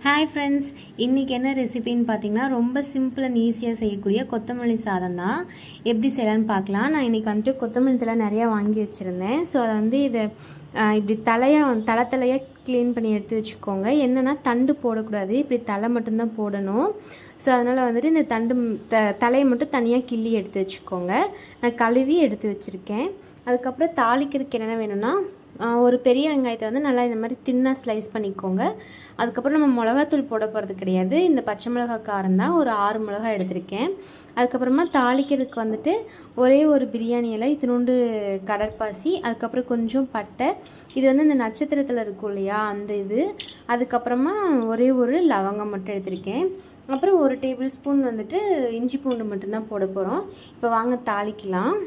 hi friends இன்றைக்கி என்ன ரெசிபின்னு பார்த்தீங்கன்னா ரொம்ப சிம்பிள் அண்ட் ஈஸியாக செய்யக்கூடிய கொத்தமல்லி சாதம் தான் எப்படி செய்யலான்னு பார்க்கலாம் நான் இன்றைக்கி வந்துட்டு கொத்தமல்லி தலை நிறையா வாங்கி வச்சுருந்தேன் ஸோ அதை வந்து இதை ஆஹ், இப்படி தலையாக வந்து தலை தலையாக க்ளீன் பண்ணி எடுத்து வச்சுக்கோங்க என்னென்னா தண்டு போடக்கூடாது இப்படி தலை மட்டும்தான் போடணும் ஸோ அதனால் வந்துட்டு இந்த தண்டு ம்- த தலையை மட்டும் தனியாக கிள்ளி எடுத்து வச்சுக்கோங்க நான் கழுவி எடுத்து வச்சுருக்கேன் அதுக்கப்புறம் தாளிக்கிறதுக்கு என்னென்ன வேணும்னா ஆஹ், ஒரு பெரிய வெங்காயத்தை வந்து நல்லா இந்த மாதிரி தின்னாக ஸ்லைஸ் பண்ணிக்கோங்க அதுக்கப்புறம் நம்ம மிளகாத்தூள் போட போகிறது கிடையாது இந்த பச்சை மிளகா காரம் தான் ஒரு ஆறு மிளகா எடுத்திருக்கேன் அதுக்கப்புறமா தாளிக்கிறதுக்கு வந்துட்டு ஒரே ஒரு பிரியாணி இலை இத்தினோண்டு கடற்பாசி அதுக்கப்புறம் கொஞ்சம் பட்டை இது வந்து இந்த நட்சத்திரத்தில் இருக்கும் இல்லையா அந்த இது அதுக்கப்புறமா ஒரே ஒரு லவங்கம் மட்டும் எடுத்திருக்கேன் அப்புறம் ஒரு டேபிள் ஸ்பூன் வந்துட்டு இஞ்சி பூண்டு மட்டும்தான் போட போகிறோம் இப்போ வாங்க தாளிக்கலாம்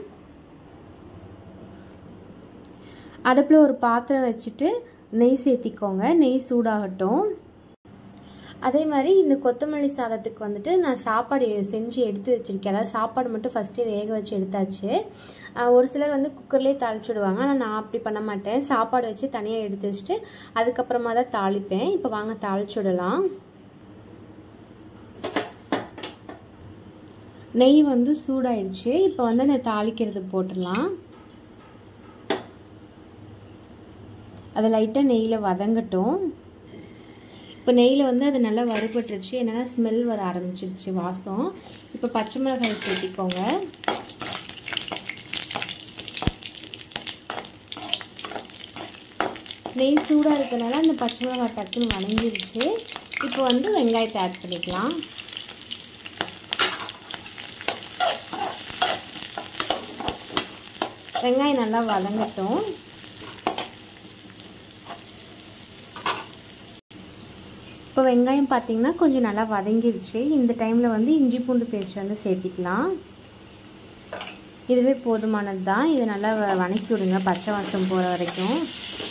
அடுப்பில் ஒரு பாத்திரம் வச்சுட்டு நெய் சேர்த்திக்கோங்க நெய் சூடாகட்டும் அதே மாதிரி இந்த கொத்தமல்லி சாதத்துக்கு வந்துட்டு நான் சாப்பாடு எ- செஞ்சு எடுத்து வச்சுருக்கேன் அதாவது சாப்பாடு மட்டும் ஃபஸ்ட்டே வேக வச்சு எடுத்தாச்சு ஆஹ் ஒரு சிலர் வந்து குக்கர்லேயே தாளிச்சுடுவாங்க ஆனால் நான் அப்படி பண்ண மாட்டேன் சாப்பாடு வச்சு தனியாக எடுத்து வச்சுட்டு அதுக்கப்புறமா தான் தாளிப்பேன் இப்போ வாங்க தாளிச்சுடலாம் நெய் வந்து சூடாயிடுச்சு இப்போ வந்து அந்த தாளிக்கிறது போட்டுடலாம் அதை லைட்டாக நெய்யில் வதங்கட்டும் இப்போ நெய்யில் வந்து அது நல்லா வறுபட்டுருச்சு என்னென்னா ஸ்மெல் வர ஆரம்பிச்சிருச்சு வாசம் இப்போ பச்சை மிளகாய் சேர்த்திக்கோங்க நெய் சூடாக இருக்கனால அந்த பச்சை மிளகாய் டக்குன்னு வணங்கிருச்சு இப்போ வந்து வெங்காயத்தை ஆட் பண்ணிக்கலாம் வெங்காயம் நல்லா வதங்கட்டும் இப்போ வெங்காயம் பார்த்தீங்கன்னா கொஞ்சம் நல்லா வதங்கிருச்சு இந்த டைமில் வந்து இஞ்சி பூண்டு பேஸ்ட் வந்து சேர்த்திக்கலாம் இதுவே போதுமானது தான் இதை நல்லா வ- வணக்கி விடுங்க பச்சை வாசம் போகிற வரைக்கும்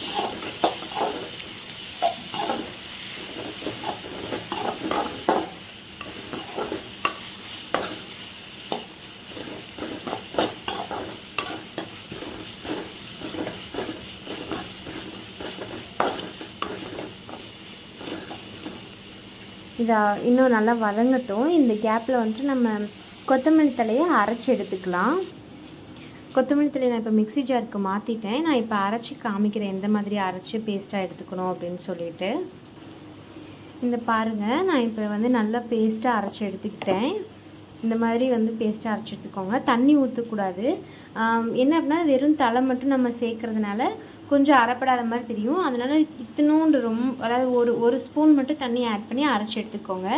இதை இன்னும் நல்லா வதங்கட்டும் இந்த கேப்பில் வந்துட்டு நம்ம கொத்தமல்லி தலையை அரைச்சி எடுத்துக்கலாம் கொத்தமல்லி தலையை நான் இப்போ மிக்ஸி ஜாருக்கு மாற்றிட்டேன் நான் இப்போ அரைச்சி காமிக்கிறேன் எந்த மாதிரி அரைச்சி பேஸ்ட்டாக எடுத்துக்கணும் அப்படின்னு சொல்லிட்டு இந்த பாருங்கள் நான் இப்போ வந்து நல்லா பேஸ்ட்டாக அரைச்சி எடுத்துக்கிட்டேன் இந்த மாதிரி வந்து பேஸ்ட்டாக அரைச்சி எடுத்துக்கோங்க தண்ணி ஊற்றக்கூடாது என்ன அப்படின்னா வெறும் தலை மட்டும் நம்ம சேர்க்கறதுனால கொஞ்சம் அரைப்படாத மாதிரி தெரியும் அதனால இத்தினோண்டு ரொம்ப அதாவது ஒரு ஒரு ஸ்பூன் மட்டும் தண்ணி ஆட் பண்ணி அரைச்சி எடுத்துக்கோங்க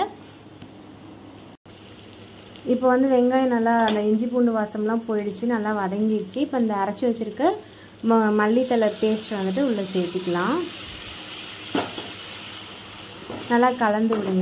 இப்போ வந்து வெங்காயம் நல்லா அந்த இஞ்சி பூண்டு வாசம்லாம் போயிடுச்சு நல்லா வதங்கிடுச்சு இப்போ இந்த அரைச்சி வச்சுருக்க ம மல்லித்தலை பேஸ்ட் வந்துட்டு உள்ளே சேர்த்திக்கலாம் நல்லா கலந்து விடுங்க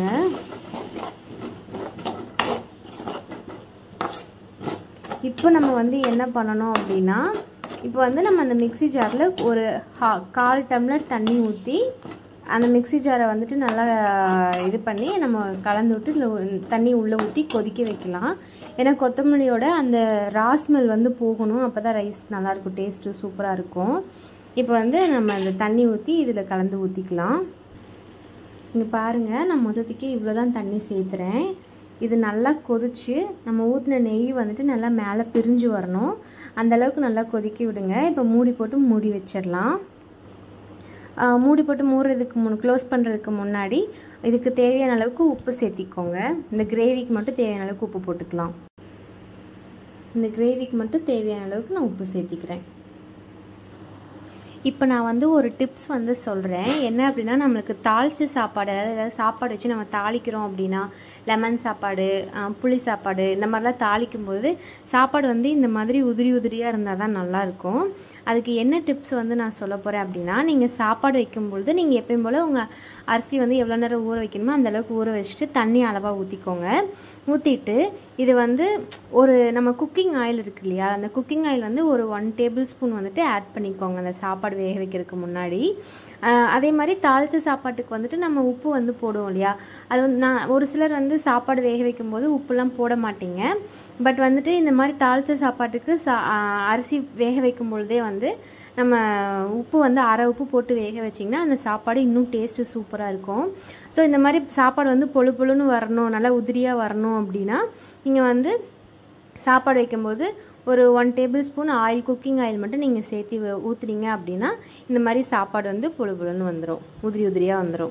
இப்போ நம்ம வந்து என்ன பண்ணணும் அப்படின்னா இப்போ வந்து நம்ம அந்த மிக்ஸி ஜாரில் ஒரு ஹா கால் டம்ளர் தண்ணி ஊற்றி அந்த மிக்ஸி ஜாரை வந்துட்டு நல்லா இது பண்ணி நம்ம கலந்து விட்டு இதுல உ- தண்ணி உள்ளே ஊற்றி கொதிக்க வைக்கலாம் ஏன்னா கொத்தமல்லியோட அந்த ரா ஸ்மெல் வந்து போகணும் அப்போ தான் ரைஸ் நல்லாயிருக்கும் டேஸ்ட்டு சூப்பராக இருக்கும் இப்போ வந்து நம்ம அந்த தண்ணி ஊற்றி இதில் கலந்து ஊற்றிக்கலாம் இங்கே பாருங்கள் நான் மொத்தத்துக்கு இவ்வளோ தான் தண்ணி சேர்த்துறேன் இது நல்லா கொதிச்சு நம்ம ஊற்றின நெய் வந்துட்டு நல்லா மேலே பிரிஞ்சு வரணும் அந்த அளவுக்கு நல்லா கொதிக்க விடுங்க இப்போ மூடி போட்டு மூடி வச்சிடலாம் ஆஹ் மூடி போட்டு மூடுறதுக்கு முன் க்ளோஸ் பண்ணுறதுக்கு முன்னாடி இதுக்கு தேவையான அளவுக்கு உப்பு சேர்த்திக்கோங்க இந்த கிரேவிக்கு மட்டும் தேவையான அளவுக்கு உப்பு போட்டுக்கலாம் இந்த கிரேவிக்கு மட்டும் தேவையான அளவுக்கு நான் உப்பு சேர்த்திக்கிறேன் இப்போ நான் வந்து ஒரு டிப்ஸ் வந்து சொல்கிறேன் என்ன அப்படின்னா நம்மளுக்கு தாளிச்ச சாப்பாடு அதாவது ஏதாவது சாப்பாடு வச்சு நம்ம தாளிக்கிறோம் அப்படின்னா லெமன் சாப்பாடு ஆஹ் புளி சாப்பாடு இந்த மாதிரிலாம் தாளிக்கும் போது சாப்பாடு வந்து இந்த மாதிரி உதிரி உதிரியாக இருந்தால் தான் நல்லாயிருக்கும் அதுக்கு என்ன டிப்ஸ் வந்து நான் சொல்ல போகிறேன் அப்படின்னா நீங்கள் சாப்பாடு வைக்கும்பொழுது நீங்கள் எப்பயும் போல் உங்கள் அரிசி வந்து எவ்வளோ நேரம் ஊற வைக்கணுமோ அந்த அளவுக்கு ஊற வச்சுட்டு தண்ணி அளவாக ஊற்றிக்கோங்க ஊற்றிட்டு இது வந்து ஒரு நம்ம குக்கிங் ஆயில் இருக்கு இல்லையா அந்த குக்கிங் ஆயில் வந்து ஒரு ஒன் டேபிள் ஸ்பூன் வந்துட்டு ஆட் பண்ணிக்கோங்க அந்த சாப்பாடு வேக வைக்கிறதுக்கு முன்னாடி ஆஹ் அதே மாதிரி தாளிச்ச சாப்பாட்டுக்கு வந்துட்டு நம்ம உப்பு வந்து போடுவோம் இல்லையா அது வந்து நான் ஒரு சிலர் வந்து சாப்பாடு வேக வைக்கும்போது உப்புலாம் போட மாட்டீங்க பட் வந்துட்டு இந்த மாதிரி தாளிச்ச சாப்பாட்டுக்கு சா ஆஹ் அரிசி வேக வைக்கும் பொழுதே வந்து நம்ம உப்பு வந்து அரை உப்பு போட்டு வேக வச்சிங்கன்னா அந்த சாப்பாடு இன்னும் டேஸ்ட்டு சூப்பராக இருக்கும் ஸோ இந்த மாதிரி சாப்பாடு வந்து பொழு பொழுன்னு வரணும் நல்லா உதிரியாக வரணும் அப்படின்னா நீங்கள் வந்து சாப்பாடு வைக்கும்போது ஒரு one table spoon oil cooking oil மட்டும் நீங்கள் சேர்த்து ஊற்றுறீங்க அப்படின்னா இந்த மாதிரி சாப்பாடு வந்து பொழு பொழுன்னு வந்துடும் உதிரி உதிரியாக வந்துடும்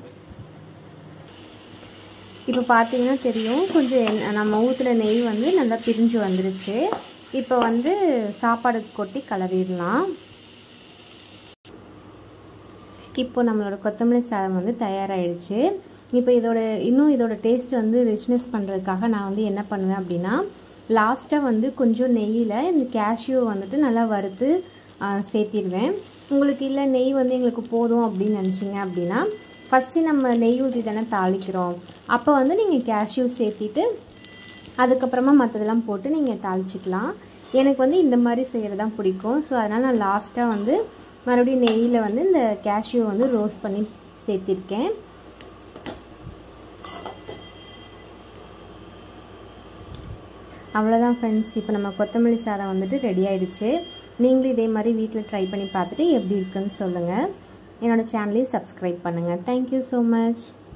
இப்போ பார்த்தீங்கன்னா தெரியும் கொஞ்சம் எண்ணெய் நம்ம ஊற்றுன நெய் வந்து நல்லா பிரிஞ்சு வந்துருச்சு இப்போ வந்து சாப்பாடு கொட்டி கலரிடலாம் இப்போ நம்மளோட கொத்தமல்லி சாதம் வந்து தயாராகிடுச்சு இப்போ இதோட இன்னும் இதோட டேஸ்ட் வந்து ரிச்னஸ் பண்ணுறதுக்காக நான் வந்து என்ன பண்ணுவேன் அப்படின்னா லாஸ்ட்டாக வந்து கொஞ்சம் நெய்யில் இந்த கேஷ்யூ வந்துட்டு நல்லா வறுத்து சேர்த்திடுவேன் உங்களுக்கு இல்லை நெய் வந்து எங்களுக்கு போதும் அப்படின்னு நினச்சிங்க அப்படின்னா ஃபஸ்ட்டு நம்ம நெய் ஊற்றி தானே தாளிக்கிறோம் அப்போ வந்து நீங்கள் கேஷ்யூ சேர்த்திட்டு அதுக்கப்புறமா மற்றதெல்லாம் போட்டு நீங்கள் தாளிச்சிக்கலாம் எனக்கு வந்து இந்த மாதிரி செய்கிறது தான் பிடிக்கும் ஸோ அதனால் நான் லாஸ்ட்டாக வந்து மறுபடியும் நெய்யில் வந்து இந்த கேஷ்யூ வந்து ரோஸ்ட் பண்ணி சேர்த்திருக்கேன் அவ்வளோதான் ஃப்ரெண்ட்ஸ் இப்போ நம்ம கொத்தமல்லி சாதம் வந்துட்டு ரெடி ஆகிடுச்சு நீங்களும் இதே மாதிரி வீட்டில் ட்ரை பண்ணி பார்த்துட்டு எப்படி இருக்குன்னு சொல்லுங்கள் என்னோடய சேனலையும் சப்ஸ்கிரைப் பண்ணுங்கள் தேங்க்யூ ஸோ மச்